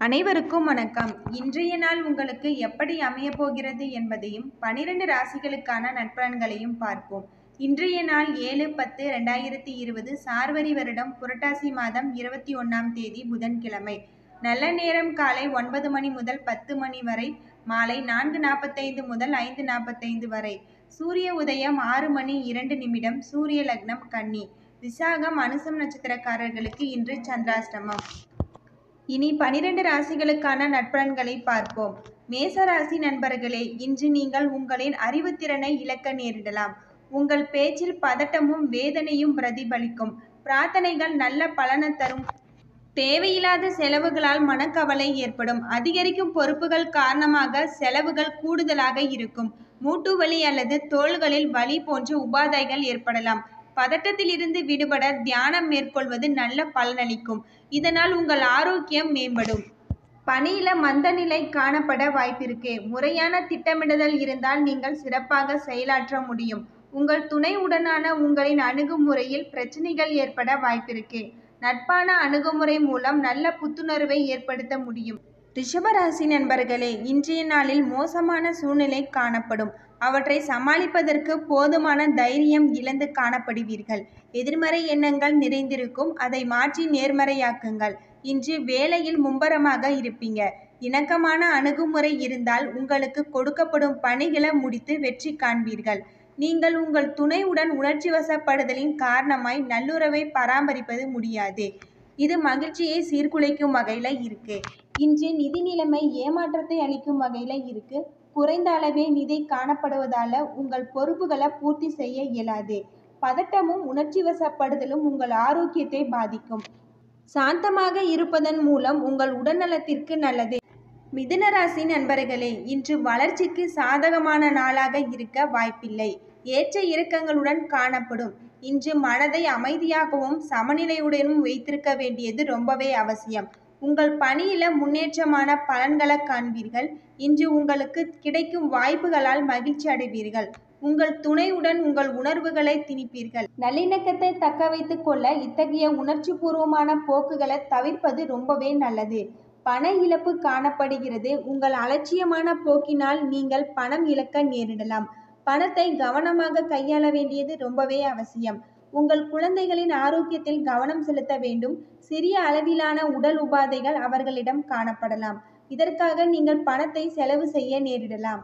அனைவருக்கும் வணக்கம் இன்றைய நாள் உங்களுக்கு எப்படி அமையப் போகிறது என்பதையும் பனிரெண்டு ராசிகளுக்கான நற்பலன்களையும் பார்ப்போம் இன்றைய நாள் ஏழு பத்து ரெண்டாயிரத்தி இருபது சார்வரி வருடம் புரட்டாசி மாதம் இருபத்தி ஒன்றாம் தேதி புதன்கிழமை நல்ல நேரம் காலை ஒன்பது மணி முதல் பத்து மணி வரை மாலை நான்கு நாற்பத்தைந்து முதல் ஐந்து நாற்பத்தைந்து வரை சூரிய உதயம் ஆறு மணி இரண்டு நிமிடம் சூரிய லக்னம் கன்னி விசாகம் அனுசம் நட்சத்திரக்காரர்களுக்கு இன்று சந்திராஷ்டமம் இனி பனிரெண்டு ராசிகளுக்கான நட்பலன்களை பார்ப்போம் மேச ராசி நண்பர்களே இன்று நீங்கள் உங்களின் அறிவுத்திறனை இழக்க நேரிடலாம் உங்கள் பேச்சில் பதட்டமும் வேதனையும் பிரதிபலிக்கும் பிரார்த்தனைகள் நல்ல பலனை தரும் தேவையில்லாத செலவுகளால் மனக்கவலை ஏற்படும் அதிகரிக்கும் பொறுப்புகள் காரணமாக செலவுகள் கூடுதலாக இருக்கும் மூட்டு வலி அல்லது தோள்களில் வலி போன்ற உபாதைகள் ஏற்படலாம் பதட்டத்திலிருந்து விடுபட தியானம் மேற்கொள்வது நல்ல பலனளிக்கும் இதனால் உங்கள் ஆரோக்கியம் மேம்படும் பணியில மந்த நிலை காணப்பட வாய்ப்பிருக்கு முறையான திட்டமிடுதல் இருந்தால் நீங்கள் சிறப்பாக செயலாற்ற முடியும் உங்கள் துணையுடனான உங்களின் அணுகுமுறையில் பிரச்சனைகள் ஏற்பட வாய்ப்பிருக்கு நட்பான அணுகுமுறை மூலம் நல்ல புத்துணர்வை ஏற்படுத்த முடியும் ரிஷபராசி நண்பர்களே இன்றைய நாளில் மோசமான சூழ்நிலை காணப்படும் அவற்றை சமாளிப்பதற்கு போதுமான தைரியம் இழந்து காணப்படுவீர்கள் எதிர்மறை எண்ணங்கள் நிறைந்திருக்கும் அதை மாற்றி நேர்மறையாக்குங்கள் இன்று வேலையில் மும்பரமாக இருப்பீங்க இணக்கமான அணுகுமுறை இருந்தால் உங்களுக்கு கொடுக்கப்படும் பணிகளை முடித்து வெற்றி காண்பீர்கள் நீங்கள் உங்கள் துணையுடன் உணர்ச்சி வசப்படுதலின் காரணமாய் நல்லுறவை பராமரிப்பது முடியாது இது மகிழ்ச்சியை சீர்குலைக்கும் வகையில் இருக்கு இன்று நிதி நிலைமை ஏமாற்றத்தை அளிக்கும் வகையில் இருக்கு குறைந்த அளவே நிதி காணப்படுவதால உங்கள் பொறுப்புகளை பூர்த்தி செய்ய இயலாது பதட்டமும் உணர்ச்சி வசப்படுதலும் உங்கள் ஆரோக்கியத்தை பாதிக்கும் சாந்தமாக இருப்பதன் மூலம் உங்கள் உடல்நலத்திற்கு நல்லது மிதுன ராசி நண்பர்களே இன்று வளர்ச்சிக்கு சாதகமான நாளாக இருக்க வாய்ப்பில்லை ஏற்ற இறக்கங்களுடன் காணப்படும் இன்று மனதை அமைதியாகவும் சமநிலையுடனும் வைத்திருக்க வேண்டியது ரொம்பவே அவசியம் உங்கள் பணியில முன்னேற்றமான பலன்களை காண்பீர்கள் இன்று உங்களுக்கு கிடைக்கும் வாய்ப்புகளால் மகிழ்ச்சி அடைவீர்கள் உங்கள் துணையுடன் உங்கள் உணர்வுகளை திணிப்பீர்கள் நல்லிணக்கத்தை தக்க வைத்துக் கொள்ள இத்தகைய உணர்ச்சி பூர்வமான போக்குகளை தவிர்ப்பது ரொம்பவே நல்லது பண இழப்பு காணப்படுகிறது உங்கள் அலட்சியமான போக்கினால் நீங்கள் பணம் இழக்க நேரிடலாம் பணத்தை கவனமாக கையாள வேண்டியது ரொம்பவே அவசியம் உங்கள் குழந்தைகளின் ஆரோக்கியத்தில் கவனம் செலுத்த வேண்டும் சிறிய அளவிலான உடல் உபாதைகள் அவர்களிடம் காணப்படலாம் இதற்காக நீங்கள் பணத்தை செலவு செய்ய நேரிடலாம்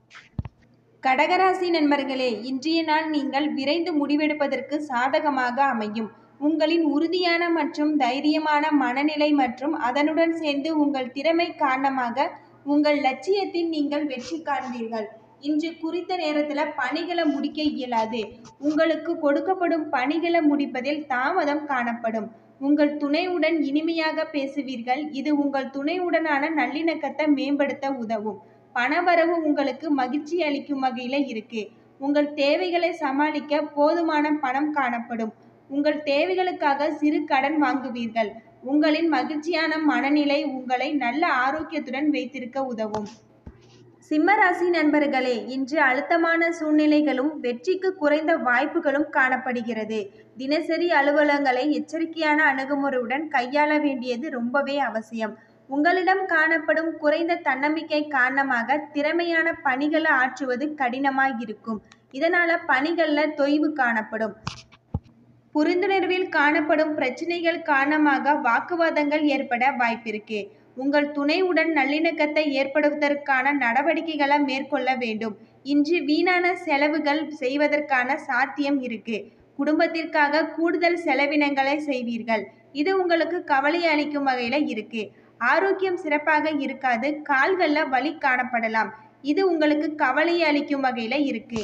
கடகராசி நண்பர்களே இன்றைய நாள் நீங்கள் விரைந்து முடிவெடுப்பதற்கு சாதகமாக அமையும் உங்களின் உறுதியான மற்றும் தைரியமான மனநிலை மற்றும் அதனுடன் சேர்ந்து உங்கள் திறமை காரணமாக உங்கள் லட்சியத்தில் நீங்கள் வெற்றி காண்பீர்கள் இன்று குறித்த நேரத்தில் பணிகளை முடிக்க இயலாது உங்களுக்கு கொடுக்கப்படும் பணிகளை முடிப்பதில் தாமதம் காணப்படும் உங்கள் துணையுடன் இனிமையாக பேசுவீர்கள் இது உங்கள் துணையுடனான நல்லிணக்கத்தை மேம்படுத்த உதவும் பணவரவு உங்களுக்கு மகிழ்ச்சி அளிக்கும் வகையில் இருக்கு உங்கள் தேவைகளை சமாளிக்க போதுமான பணம் காணப்படும் உங்கள் தேவைகளுக்காக சிறு கடன் வாங்குவீர்கள் உங்களின் மகிழ்ச்சியான மனநிலை உங்களை நல்ல ஆரோக்கியத்துடன் வைத்திருக்க உதவும் சிம்மராசி நண்பர்களே இன்று அழுத்தமான சூழ்நிலைகளும் வெற்றிக்கு குறைந்த வாய்ப்புகளும் காணப்படுகிறது தினசரி அலுவலகங்களை எச்சரிக்கையான அணுகுமுறையுடன் கையாள வேண்டியது ரொம்பவே அவசியம் உங்களிடம் காணப்படும் குறைந்த தன்னம்பிக்கை காரணமாக திறமையான பணிகளை ஆற்றுவது கடினமாக இருக்கும் இதனால பணிகளில் தொய்வு காணப்படும் புரிந்துணர்வில் காணப்படும் பிரச்சனைகள் காரணமாக வாக்குவாதங்கள் ஏற்பட வாய்ப்பிருக்கு உங்கள் துணையுடன் நல்லிணக்கத்தை ஏற்படுவதற்கான நடவடிக்கைகளை மேற்கொள்ள வேண்டும் இன்று வீணான செலவுகள் செய்வதற்கான சாத்தியம் இருக்கு குடும்பத்திற்காக கூடுதல் செலவினங்களை செய்வீர்கள் இது உங்களுக்கு கவலை அளிக்கும் வகையில் இருக்கு ஆரோக்கியம் சிறப்பாக இருக்காது கால்களில் வலி காணப்படலாம் இது உங்களுக்கு கவலை அளிக்கும் வகையில் இருக்கு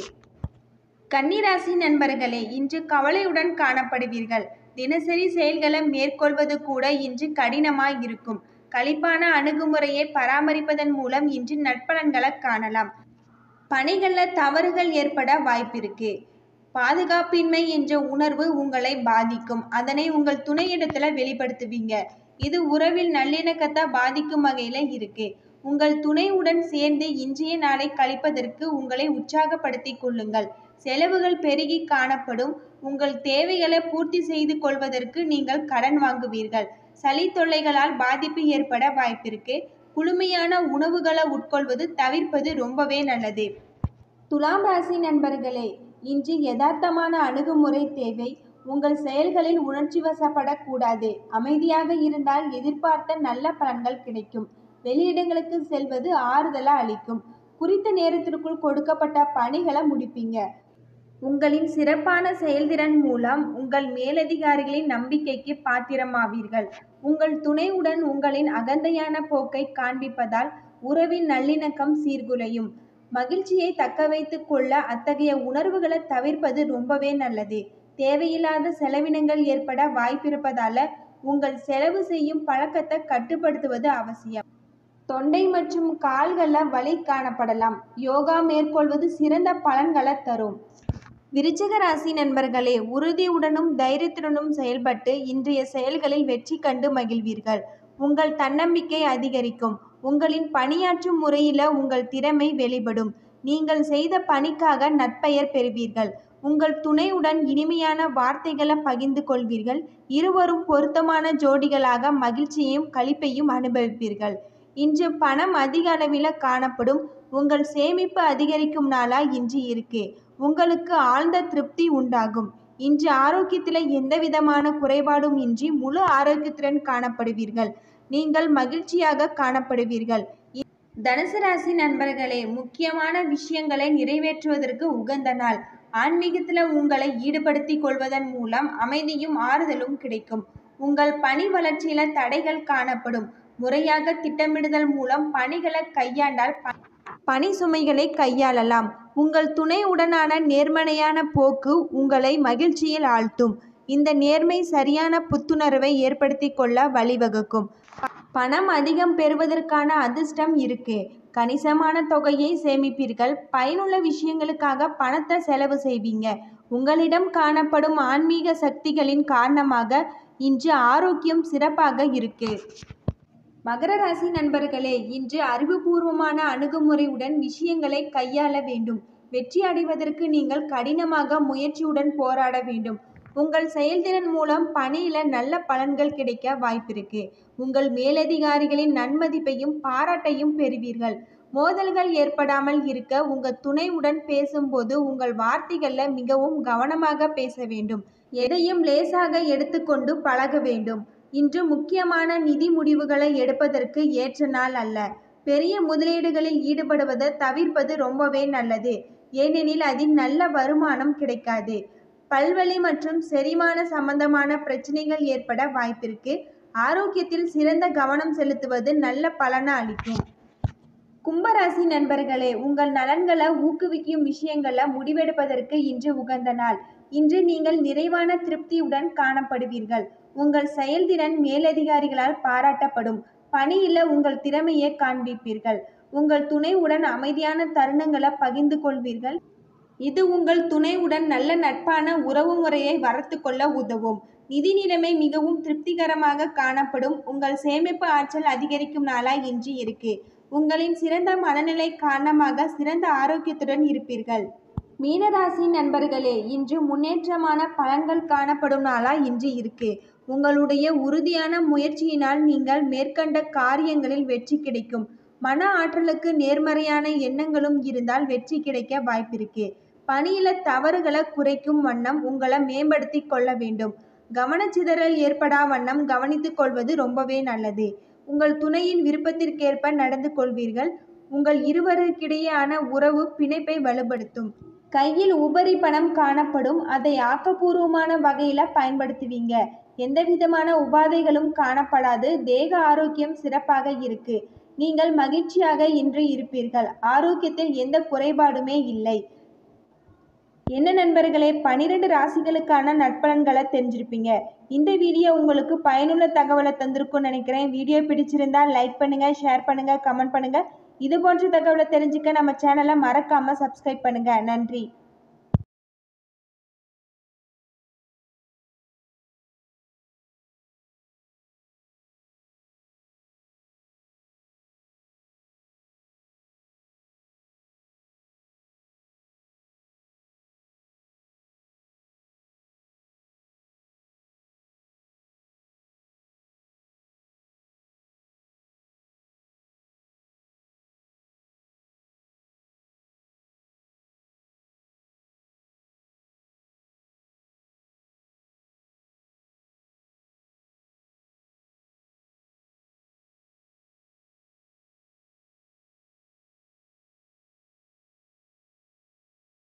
கன்னிராசி நண்பர்களே இன்று கவலையுடன் காணப்படுவீர்கள் தினசரி செயல்களை மேற்கொள்வது கூட இன்று கடினமாய் இருக்கும் களிப்பான அணுகுமுறையை பராமரிப்பதன் மூலம் இன்று நட்பலன்களை காணலாம் பணிகளில் தவறுகள் ஏற்பட வாய்ப்பிருக்கு பாதுகாப்பின்மை என்ற உணர்வு உங்களை பாதிக்கும் அதனை உங்கள் துணையிடத்துல வெளிப்படுத்துவீங்க இது உறவில் நல்லிணக்கத்தை பாதிக்கும் வகையில இருக்கு உங்கள் துணையுடன் சேர்ந்து இன்றைய நாளை கழிப்பதற்கு உங்களை உற்சாகப்படுத்திக் கொள்ளுங்கள் செலவுகள் பெருகி காணப்படும் உங்கள் தேவைகளை பூர்த்தி செய்து கொள்வதற்கு நீங்கள் கடன் வாங்குவீர்கள் சளி தொல்லைகளால் பாதிப்பு ஏற்பட வாய்ப்பிருக்கு குளுமையான உணவுகளை உட்கொள்வது தவிர்ப்பது ரொம்பவே நல்லது துலாம் ராசி நண்பர்களே இன்று யதார்த்தமான அணுகுமுறை தேவை உங்கள் செயல்களில் உணர்ச்சி வசப்படக்கூடாது அமைதியாக இருந்தால் எதிர்பார்த்த நல்ல பலன்கள் கிடைக்கும் வெளியிடங்களுக்கு செல்வது ஆறுதலை அளிக்கும் குறித்த நேரத்திற்குள் கொடுக்கப்பட்ட பணிகளை முடிப்பீங்க உங்களின் சிறப்பான செயல்திறன் மூலம் உங்கள் மேலதிகாரிகளின் நம்பிக்கைக்கு பாத்திரமாவீர்கள் உங்கள் துணையுடன் உங்களின் அகந்தையான போக்கை காண்பிப்பதால் உறவின் நல்லிணக்கம் சீர்குலையும் மகிழ்ச்சியை தக்க வைத்துக் கொள்ள அத்தகைய உணர்வுகளை தவிர்ப்பது ரொம்பவே நல்லது தேவையில்லாத செலவினங்கள் ஏற்பட வாய்ப்பிருப்பதால உங்கள் செலவு செய்யும் பழக்கத்தை கட்டுப்படுத்துவது அவசியம் தொண்டை மற்றும் கால்களில் வலி காணப்படலாம் யோகா மேற்கொள்வது சிறந்த பலன்களை தரும் விருச்சிக ராசி நண்பர்களே உறுதியுடனும் தைரியத்துடனும் செயல்பட்டு இன்றைய செயல்களில் வெற்றி கண்டு மகிழ்வீர்கள் உங்கள் தன்னம்பிக்கை அதிகரிக்கும் உங்களின் பணியாற்றும் முறையில் உங்கள் திறமை வெளிப்படும் நீங்கள் செய்த பணிக்காக நற்பெயர் பெறுவீர்கள் உங்கள் துணையுடன் இனிமையான வார்த்தைகளை பகிர்ந்து கொள்வீர்கள் இருவரும் பொருத்தமான ஜோடிகளாக மகிழ்ச்சியையும் களிப்பையும் அனுபவிப்பீர்கள் இன்று பணம் அதிக அளவில் காணப்படும் உங்கள் சேமிப்பு அதிகரிக்கும் நாளா இன்று இருக்கு உங்களுக்கு ஆழ்ந்த திருப்தி உண்டாகும் இன்று ஆரோக்கியத்தில் எந்த விதமான குறைபாடும் இன்றி முழு ஆரோக்கியத்துடன் காணப்படுவீர்கள் நீங்கள் மகிழ்ச்சியாக காணப்படுவீர்கள் தனுசு ராசி நண்பர்களே முக்கியமான விஷயங்களை நிறைவேற்றுவதற்கு உகந்த நாள் ஆன்மீகத்தில் உங்களை ஈடுபடுத்திக் கொள்வதன் மூலம் அமைதியும் ஆறுதலும் கிடைக்கும் உங்கள் பணி வளர்ச்சியில தடைகள் காணப்படும் முறையாக திட்டமிடுதல் மூலம் பணிகளை கையாண்டால் ப- பணி சுமைகளை கையாளலாம் உங்கள் துணையுடனான நேர்மறையான போக்கு உங்களை மகிழ்ச்சியில் ஆழ்த்தும் இந்த நேர்மை சரியான புத்துணர்வை ஏற்படுத்தி கொள்ள வழிவகுக்கும் ப- பணம் அதிகம் பெறுவதற்கான அதிர்ஷ்டம் இருக்கு கணிசமான தொகையை சேமிப்பீர்கள் பயனுள்ள விஷயங்களுக்காக பணத்தை செலவு செய்வீங்க உங்களிடம் காணப்படும் ஆன்மீக சக்திகளின் காரணமாக இன்று ஆரோக்கியம் சிறப்பாக இருக்கு மகர ராசி நண்பர்களே இன்று அறிவுபூர்வமான அணுகுமுறையுடன் விஷயங்களை கையாள வேண்டும் வெற்றி அடைவதற்கு நீங்கள் கடினமாக முயற்சியுடன் போராட வேண்டும் உங்கள் செயல்திறன் மூலம் பணியில நல்ல பலன்கள் கிடைக்க வாய்ப்பிருக்கு உங்கள் மேலதிகாரிகளின் நன்மதிப்பையும் பாராட்டையும் பெறுவீர்கள் மோதல்கள் ஏற்படாமல் இருக்க உங்கள் துணையுடன் பேசும்போது உங்கள் வார்த்தைகள்ல மிகவும் கவனமாக பேச வேண்டும் எதையும் லேசாக எடுத்துக்கொண்டு பழக வேண்டும் இன்று முக்கியமான நிதி முடிவுகளை எடுப்பதற்கு ஏற்ற நாள் அல்ல பெரிய முதலீடுகளில் ஈடுபடுவதை தவிர்ப்பது ரொம்பவே நல்லது ஏனெனில் அதில் நல்ல வருமானம் கிடைக்காது பல்வலி மற்றும் செரிமான சம்பந்தமான பிரச்சனைகள் ஏற்பட வாய்ப்பிருக்கு ஆரோக்கியத்தில் சிறந்த கவனம் செலுத்துவது நல்ல பலனை அளிக்கும் கும்பராசி நண்பர்களே உங்கள் நலன்களை ஊக்குவிக்கும் விஷயங்களை முடிவெடுப்பதற்கு இன்று உகந்த நாள் இன்று நீங்கள் நிறைவான திருப்தியுடன் காணப்படுவீர்கள் உங்கள் செயல்திறன் மேலதிகாரிகளால் பாராட்டப்படும் பணியில உங்கள் திறமையை காண்பிப்பீர்கள் உங்கள் துணையுடன் அமைதியான தருணங்களை பகிர்ந்து கொள்வீர்கள் இது உங்கள் துணையுடன் நல்ல நட்பான உறவு முறையை வளர்த்து கொள்ள உதவும் நிதி நிலைமை மிகவும் திருப்திகரமாக காணப்படும் உங்கள் சேமிப்பு ஆற்றல் அதிகரிக்கும் நாளாய் இன்று இருக்கு உங்களின் சிறந்த மனநிலை காரணமாக சிறந்த ஆரோக்கியத்துடன் இருப்பீர்கள் மீனராசி நண்பர்களே இன்று முன்னேற்றமான பலன்கள் காணப்படும் நாளா இன்று இருக்கு உங்களுடைய உறுதியான முயற்சியினால் நீங்கள் மேற்கண்ட காரியங்களில் வெற்றி கிடைக்கும் மன ஆற்றலுக்கு நேர்மறையான எண்ணங்களும் இருந்தால் வெற்றி கிடைக்க வாய்ப்பிருக்கு பணியில தவறுகளை குறைக்கும் வண்ணம் உங்களை மேம்படுத்தி கொள்ள வேண்டும் கவனச்சிதறல் ஏற்படா வண்ணம் கவனித்துக் கொள்வது ரொம்பவே நல்லது உங்கள் துணையின் விருப்பத்திற்கேற்ப நடந்து கொள்வீர்கள் உங்கள் இருவருக்கிடையேயான உறவு பிணைப்பை வலுப்படுத்தும் கையில் உபரி பணம் காணப்படும் அதை ஆக்கப்பூர்வமான வகையில் பயன்படுத்துவீங்க எந்த விதமான உபாதைகளும் காணப்படாது தேக ஆரோக்கியம் சிறப்பாக இருக்கு நீங்கள் மகிழ்ச்சியாக இன்று இருப்பீர்கள் ஆரோக்கியத்தில் எந்த குறைபாடுமே இல்லை என்ன நண்பர்களே பன்னிரெண்டு ராசிகளுக்கான நட்பலன்களை தெரிஞ்சிருப்பீங்க இந்த வீடியோ உங்களுக்கு பயனுள்ள தகவலை தந்திருக்கும்னு நினைக்கிறேன் வீடியோ பிடிச்சிருந்தா லைக் பண்ணுங்க ஷேர் பண்ணுங்க கமெண்ட் பண்ணுங்க இது போன்ற தகவலை தெரிஞ்சுக்க நம்ம சேனலை மறக்காம சப்ஸ்கிரைப் பண்ணுங்க நன்றி